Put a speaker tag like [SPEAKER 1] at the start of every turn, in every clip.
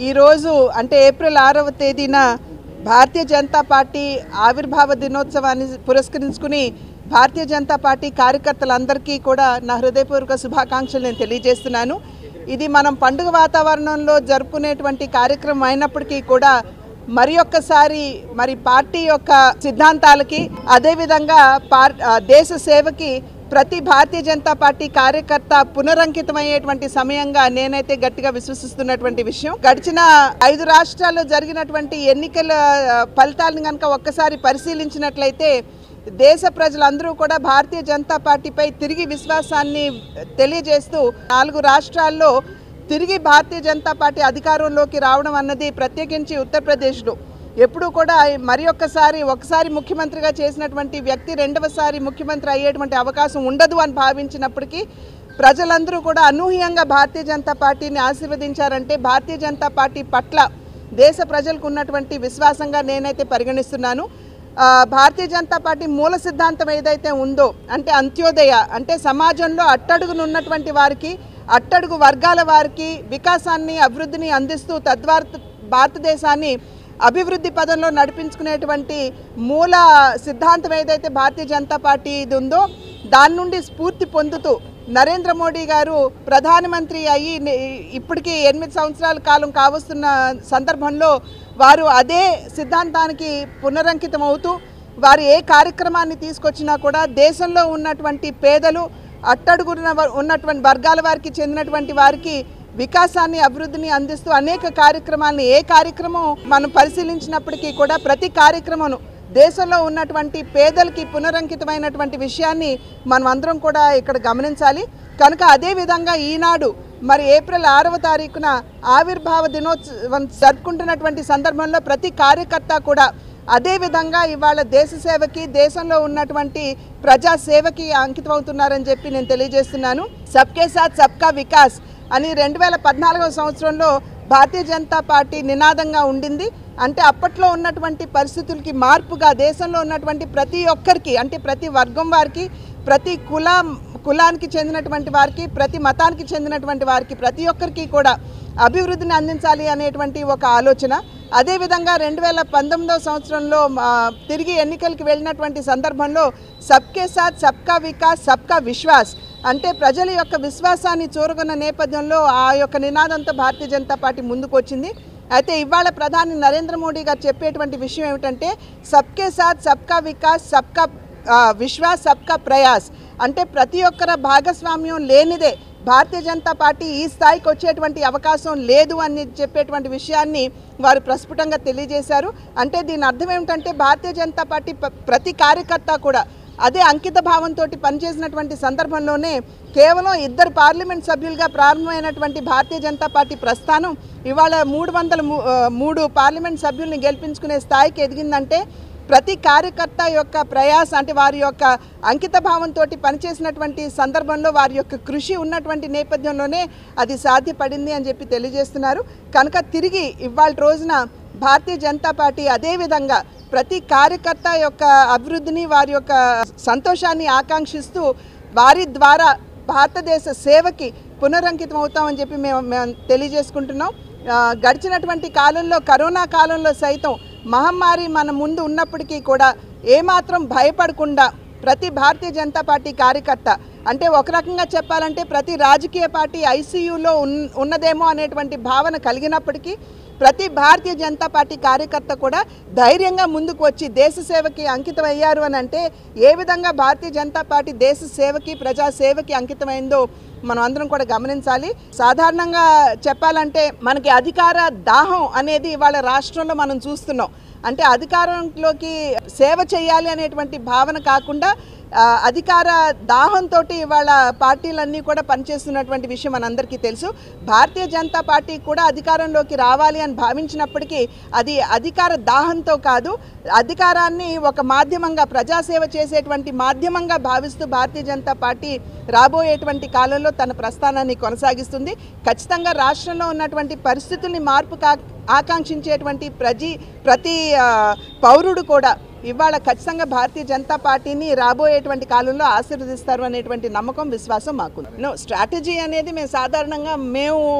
[SPEAKER 1] ఈరోజు అంటే ఏప్రిల్ ఆరవ తేదీన భారతీయ జనతా పార్టీ ఆవిర్భావ దినోత్సవాన్ని పురస్కరించుకుని భారతీయ జనతా పార్టీ కార్యకర్తలందరికీ కూడా నా హృదయపూర్వక శుభాకాంక్షలు నేను తెలియజేస్తున్నాను ఇది మనం పండుగ వాతావరణంలో జరుపుకునేటువంటి కార్యక్రమం అయినప్పటికీ కూడా మరి ఒక్కసారి మరి పార్టీ యొక్క సిద్ధాంతాలకి అదేవిధంగా పార్ ఆ, దేశ సేవకి ప్రతి భారతీయ జనతా పార్టీ కార్యకర్త పునరంకితమయ్యేటువంటి సమయంగా నేనైతే గట్టిగా విశ్వసిస్తున్నటువంటి విషయం గడిచిన ఐదు రాష్ట్రాల్లో జరిగినటువంటి ఎన్నికల ఆ, ఫలితాలను కనుక ఒక్కసారి పరిశీలించినట్లయితే దేశ ప్రజలందరూ కూడా భారతీయ జనతా పార్టీపై తిరిగి విశ్వాసాన్ని తెలియజేస్తూ నాలుగు రాష్ట్రాల్లో తిరిగి భారతీయ జనతా పార్టీ అధికారంలోకి రావడం అన్నది ప్రత్యేకించి ఉత్తరప్రదేశ్లో ఎప్పుడూ కూడా మరి ఒక్కసారి ఒకసారి ముఖ్యమంత్రిగా చేసినటువంటి వ్యక్తి రెండవసారి ముఖ్యమంత్రి అయ్యేటువంటి అవకాశం ఉండదు అని భావించినప్పటికీ ప్రజలందరూ కూడా అనూహ్యంగా భారతీయ జనతా పార్టీని ఆశీర్వదించారంటే భారతీయ జనతా పార్టీ పట్ల దేశ ప్రజలకు ఉన్నటువంటి విశ్వాసంగా నేనైతే పరిగణిస్తున్నాను ఆ, భారతీయ జనతా పార్టీ మూల సిద్ధాంతం ఏదైతే ఉందో అంటే అంత్యోదయ అంటే సమాజంలో అట్టడుగున ఉన్నటువంటి వారికి అట్టడుగు వర్గాల వారికి వికాసాన్ని అభివృద్ధిని అందిస్తూ తద్వారా భారతదేశాన్ని అభివృద్ధి పదంలో నడిపించుకునేటువంటి మూల సిద్ధాంతం ఏదైతే భారతీయ జనతా పార్టీ ఇది ఉందో దాని నుండి స్ఫూర్తి పొందుతూ నరేంద్ర మోడీ గారు ప్రధానమంత్రి అయ్యి నే- ఇప్పటికీ ఎనిమిది సంవత్సరాల కాలం కావస్తున్న సందర్భంలో వారు అదే సిద్ధాంతానికి పునరంకితం అవుతూ వారు ఏ కార్యక్రమాన్ని తీసుకొచ్చినా కూడా దేశంలో ఉన్నటువంటి పేదలు అట్టడుగున వ- ఉన్నటువంటి వర్గాల వారికి చెందినటువంటి వారికి వికాసాన్ని అభివృద్ధిని అందిస్తూ అనేక కార్యక్రమాలను ఏ కార్యక్రమం మనం పరిశీలించినప్పటికీ కూడా ప్రతి కార్యక్రమం దేశంలో ఉన్నటువంటి పేదలకి పునరంకితమైనటువంటి విషయాన్ని మనం అందరం కూడా ఇక్కడ గమనించాలి కనుక అదే విధంగా ఈనాడు మరి ఏప్రిల్ ఆరవ తారీఖున ఆవిర్భావ దినోత్సవం జరుపుకుంటున్నటువంటి సందర్భంలో ప్రతి కార్యకర్త కూడా అదే విధంగా ఇవాళ దేశ సేవకి దేశంలో ఉన్నటువంటి ప్రజా సేవకి అంకితం అవుతున్నారని చెప్పి నేను తెలియజేస్తున్నాను సబ్కే సాత్ సబ్కా వికాస్ అని రెండు వేల పద్నాలుగవ సంవత్సరంలో భారతీయ జనతా పార్టీ నినాదంగా ఉండింది అంటే అప్పట్లో ఉన్నటువంటి పరిస్థితులకి మార్పుగా దేశంలో ఉన్నటువంటి ప్రతి ఒక్కరికి అంటే ప్రతి వర్గం వారికి ప్రతి కుల కులానికి చెందినటువంటి వారికి ప్రతి మతానికి చెందినటువంటి వారికి ప్రతి ఒక్కరికి కూడా అభివృద్ధిని అందించాలి అనేటువంటి ఒక ఆలోచన అదేవిధంగా రెండు వేల పంతొమ్మిదవ సంవత్సరంలో ఆ, తిరిగి ఎన్నికలకు వెళ్ళినటువంటి సందర్భంలో సబ్కే సాత్ సబ్కా వికాస్ సబ్కా విశ్వాస్ అంటే ప్రజల యొక్క విశ్వాసాన్ని చూరగొన్న నేపథ్యంలో ఆ యొక్క నినాదంతో భారతీయ జనతా పార్టీ ముందుకు వచ్చింది అయితే ఇవాళ ప్రధాని నరేంద్ర మోడీ గారు చెప్పేటువంటి విషయం ఏమిటంటే సబ్కే సాత్ సబ్కా వికాస్ సబ్కా ఆ, విశ్వాస్ సబ్కా ప్రయాస్ అంటే ప్రతి ఒక్కర భాగస్వామ్యం లేనిదే భారతీయ జనతా పార్టీ ఈ స్థాయికి వచ్చేటువంటి అవకాశం లేదు అని చెప్పేటువంటి విషయాన్ని వారు ప్రస్ఫుటంగా తెలియజేశారు అంటే దీని అర్థం ఏమిటంటే భారతీయ జనతా పార్టీ ప- ప్రతి కార్యకర్త కూడా అదే అంకిత భావంతో పనిచేసినటువంటి సందర్భంలోనే కేవలం ఇద్దరు పార్లమెంట్ సభ్యులుగా ప్రారంభమైనటువంటి భారతీయ జనతా పార్టీ ప్రస్థానం ఇవాళ మూడు వందల ము- ఆ, మూడు పార్లమెంట్ సభ్యుల్ని గెలిపించుకునే స్థాయికి ఎదిగిందంటే ప్రతి కార్యకర్త యొక్క ప్రయాస అంటే వారి యొక్క అంకిత భావంతో పనిచేసినటువంటి సందర్భంలో వారి యొక్క కృషి ఉన్నటువంటి నేపథ్యంలోనే అది సాధ్యపడింది అని చెప్పి తెలియజేస్తున్నారు కనుక తిరిగి ఇవాళ రోజున భారతీయ జనతా పార్టీ అదే విధంగా ప్రతి కార్యకర్త యొక్క అభివృద్ధిని వారి యొక్క సంతోషాన్ని ఆకాంక్షిస్తూ వారి ద్వారా భారతదేశ సేవకి పునరంకితం అవుతామని చెప్పి మేము మేము తెలియజేసుకుంటున్నాం ఆ, గడిచినటువంటి కాలంలో కరోనా కాలంలో సైతం మహమ్మారి మన ముందు ఉన్నప్పటికీ కూడా ఏమాత్రం భయపడకుండా ప్రతి భారతీయ జనతా పార్టీ కార్యకర్త అంటే ఒక రకంగా చెప్పాలంటే ప్రతి రాజకీయ పార్టీ ఐసీయూలో ఉన్ ఉన్నదేమో అనేటువంటి భావన కలిగినప్పటికీ ప్రతి భారతీయ జనతా పార్టీ కార్యకర్త కూడా ధైర్యంగా ముందుకు వచ్చి దేశ సేవకి అంకితం అయ్యారు అని అంటే ఏ విధంగా భారతీయ జనతా పార్టీ దేశ సేవకి ప్రజా సేవకి అంకితమైందో మనం అందరం కూడా గమనించాలి సాధారణంగా చెప్పాలంటే మనకి అధికార దాహం అనేది ఇవాళ రాష్ట్రంలో మనం చూస్తున్నాం అంటే అధికారంలోకి సేవ చేయాలి అనేటువంటి భావన కాకుండా ఆ, అధికార దాహంతో ఇవాళ పార్టీలన్నీ కూడా పనిచేస్తున్నటువంటి విషయం మనందరికీ తెలుసు భారతీయ జనతా పార్టీ కూడా అధికారంలోకి రావాలి అని భావించినప్పటికీ అది అధికార దాహంతో కాదు అధికారాన్ని ఒక మాధ్యమంగా ప్రజాసేవ చేసేటువంటి మాధ్యమంగా భావిస్తూ భారతీయ జనతా పార్టీ రాబోయేటువంటి కాలంలో తన ప్రస్థానాన్ని కొనసాగిస్తుంది ఖచ్చితంగా రాష్ట్రంలో ఉన్నటువంటి పరిస్థితుల్ని మార్పు కా ఆకాంక్షించేటువంటి ప్రజీ ప్రతి ఆ, పౌరుడు కూడా ఇవాళ ఖచ్చితంగా భారతీయ జనతా పార్టీని రాబోయేటువంటి కాలంలో ఆశీర్వదిస్తారు అనేటువంటి నమ్మకం విశ్వాసం మాకు నో స్ట్రాటజీ అనేది మేము సాధారణంగా మేము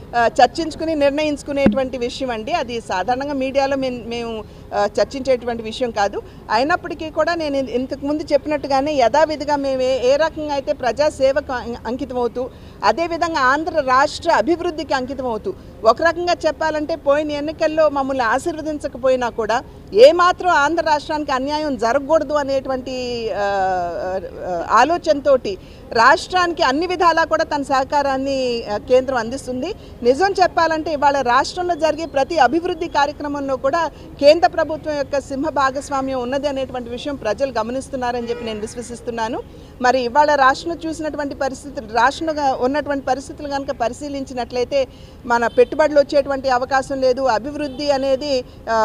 [SPEAKER 1] ఆ, చర్చించుకుని నిర్ణయించుకునేటువంటి విషయం అండి అది సాధారణంగా మీడియాలో మేము మేము ఆ, చర్చించేటువంటి విషయం కాదు అయినప్పటికీ కూడా నేను ఇన్- ఇంతకు ముందు చెప్పినట్టుగానే యథావిధిగా మేము ఏ ఏ రకంగా అయితే ప్రజాసేవకు అం- అంకితమవుతూ అదేవిధంగా ఆంధ్ర రాష్ట్ర అభివృద్ధికి అంకితమవుతూ ఒక రకంగా చెప్పాలంటే పోయిన ఎన్నికల్లో మమ్మల్ని ఆశీర్వదించకపోయినా కూడా ఏమాత్రం ఆంధ్ర రాష్ట్రానికి అన్యాయం జరగకూడదు అనేటువంటి ఆ, ఆ, ఆలోచనతోటి రాష్ట్రానికి అన్ని విధాలా కూడా తన సహకారాన్ని ఆ, కేంద్రం అందిస్తుంది నిజం చెప్పాలంటే ఇవాళ రాష్ట్రంలో జరిగే ప్రతి అభివృద్ధి కార్యక్రమంలో కూడా కేంద్ర ప్రభుత్వం యొక్క సింహ భాగస్వామ్యం ఉన్నది అనేటువంటి విషయం ప్రజలు గమనిస్తున్నారని చెప్పి నేను విశ్వసిస్తున్నాను మరి ఇవాళ రాష్ట్రం చూసినటువంటి పరిస్థితులు రాష్ట్రంలో ఉన్నటువంటి పరిస్థితులు కనుక పరిశీలించినట్లయితే మన పెట్టుబడులు వచ్చేటువంటి అవకాశం లేదు అభివృద్ధి అనేది ఆ,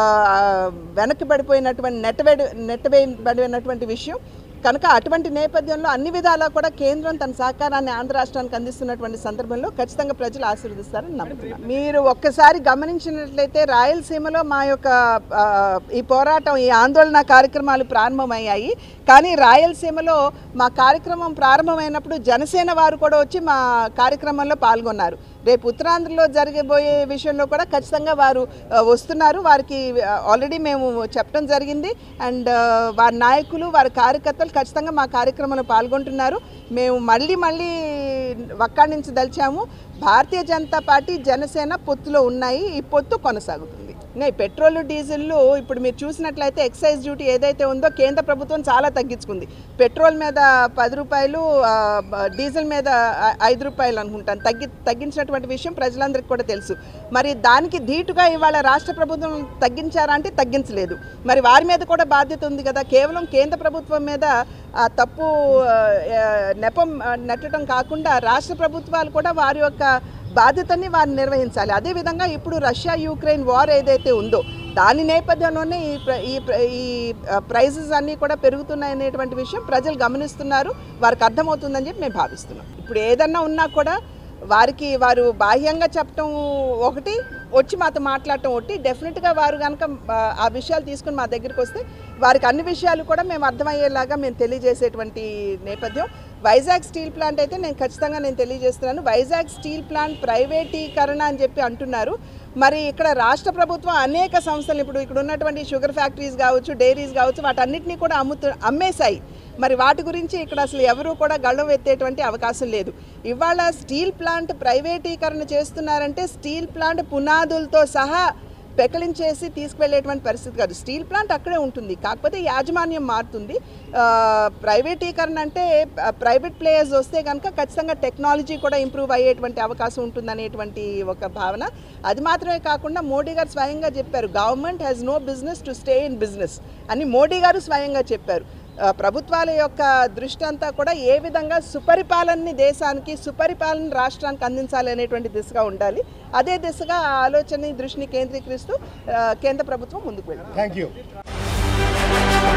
[SPEAKER 1] వెనక్కిపడిపోయినటువంటి నెట్టవేడి నెట్టవేయబడినటువంటి విషయం కనుక అటువంటి నేపథ్యంలో అన్ని విధాలా కూడా కేంద్రం తన సహకారాన్ని ఆంధ్ర రాష్ట్రానికి అందిస్తున్నటువంటి సందర్భంలో ఖచ్చితంగా ప్రజలు ఆశీర్వదిస్తారని నమ్ముతున్నాను మీరు ఒక్కసారి గమనించినట్లయితే రాయలసీమలో మా యొక్క ఆ, ఈ పోరాటం ఈ ఆందోళన కార్యక్రమాలు ప్రారంభమయ్యాయి కానీ రాయలసీమలో మా కార్యక్రమం ప్రారంభమైనప్పుడు జనసేన వారు కూడా వచ్చి మా కార్యక్రమంలో పాల్గొన్నారు రేపు ఉత్తరాంధ్రలో జరగబోయే విషయంలో కూడా ఖచ్చితంగా వారు ఆ, వస్తున్నారు వారికి ఆల్రెడీ మేము చెప్పడం జరిగింది అండ్ వారి నాయకులు వారి కార్యకర్తలు ఖచ్చితంగా మా కార్యక్రమంలో పాల్గొంటున్నారు మేము మళ్ళీ మళ్ళీ వక్కాణించదలిచాము భారతీయ జనతా పార్టీ జనసేన పొత్తులో ఉన్నాయి ఈ పొత్తు కొనసాగుతుంది ఇంకా ఈ పెట్రోల్ డీజిల్లు ఇప్పుడు మీరు చూసినట్లయితే ఎక్సైజ్ డ్యూటీ ఏదైతే ఉందో కేంద్ర ప్రభుత్వం చాలా తగ్గించుకుంది పెట్రోల్ మీద పది రూపాయలు ఆ, బ- డీజిల్ మీద ఐ- ఐదు రూపాయలు అనుకుంటాను తగ్గి తగ్గించినటువంటి విషయం ప్రజలందరికీ కూడా తెలుసు మరి దానికి ధీటుగా ఇవాళ రాష్ట్ర ప్రభుత్వం తగ్గించారా అంటే తగ్గించలేదు మరి వారి మీద కూడా బాధ్యత ఉంది కదా కేవలం కేంద్ర ప్రభుత్వం మీద ఆ తప్పు ఆ, ఆ, నెపం ఆ, నెట్టడం కాకుండా రాష్ట్ర ప్రభుత్వాలు కూడా వారి యొక్క బాధ్యతని వారు నిర్వహించాలి అదేవిధంగా ఇప్పుడు రష్యా యూక్రెయిన్ వార్ ఏదైతే ఉందో దాని నేపథ్యంలోనే ఈ ప్ర- ఈ ప్ర- ఈ ప్రైజెస్ అన్నీ కూడా పెరుగుతున్నాయి అనేటువంటి విషయం ప్రజలు గమనిస్తున్నారు వారికి అర్థమవుతుందని చెప్పి మేము భావిస్తున్నాం ఇప్పుడు ఏదన్నా ఉన్నా కూడా వారికి వారు బాహ్యంగా చెప్పటం ఒకటి వచ్చి మాతో మాట్లాడటం ఒకటి డెఫినెట్గా వారు కనుక ఆ, ఆ విషయాలు తీసుకుని మా దగ్గరికి వస్తే వారికి అన్ని విషయాలు కూడా మేము అర్థమయ్యేలాగా మేము తెలియజేసేటువంటి నేపథ్యం వైజాగ్ స్టీల్ ప్లాంట్ అయితే నేను ఖచ్చితంగా నేను తెలియజేస్తున్నాను వైజాగ్ స్టీల్ ప్లాంట్ ప్రైవేటీకరణ అని చెప్పి అంటున్నారు మరి ఇక్కడ రాష్ట్ర ప్రభుత్వం అనేక సంస్థలు ఇప్పుడు ఇక్కడ ఉన్నటువంటి షుగర్ ఫ్యాక్టరీస్ కావచ్చు డైరీస్ కావచ్చు వాటన్నిటిని కూడా అమ్ముతు అమ్మేశాయి మరి వాటి గురించి ఇక్కడ అసలు ఎవరు కూడా గళ్ళం ఎత్తేటువంటి అవకాశం లేదు ఇవాళ స్టీల్ ప్లాంట్ ప్రైవేటీకరణ చేస్తున్నారంటే స్టీల్ ప్లాంట్ పునాదులతో సహా పెకలించేసి తీసుకువెళ్ళేటువంటి పరిస్థితి కాదు స్టీల్ ప్లాంట్ అక్కడే ఉంటుంది కాకపోతే యాజమాన్యం మారుతుంది ఆ, ప్రైవేటీకరణ అంటే ఆ, ప్రైవేట్ ప్లేయర్స్ వస్తే కనుక ఖచ్చితంగా టెక్నాలజీ కూడా ఇంప్రూవ్ అయ్యేటువంటి అవకాశం ఉంటుందనేటువంటి ఒక భావన అది మాత్రమే కాకుండా మోడీ గారు స్వయంగా చెప్పారు government has no business to stay in business అని మోడీ గారు స్వయంగా చెప్పారు ఆ, ప్రభుత్వాల యొక్క దృష్టి అంతా కూడా ఏ విధంగా సుపరిపాలనని దేశానికి సుపరిపాలన రాష్ట్రానికి అందించాలి అనేటువంటి దిశగా ఉండాలి అదే దిశగా ఆ ఆలోచన దృష్టిని కేంద్రీకరిస్తూ ఆ, కేంద్ర ప్రభుత్వం ముందుకు వెళ్ళింది
[SPEAKER 2] థ్యాంక్ యూ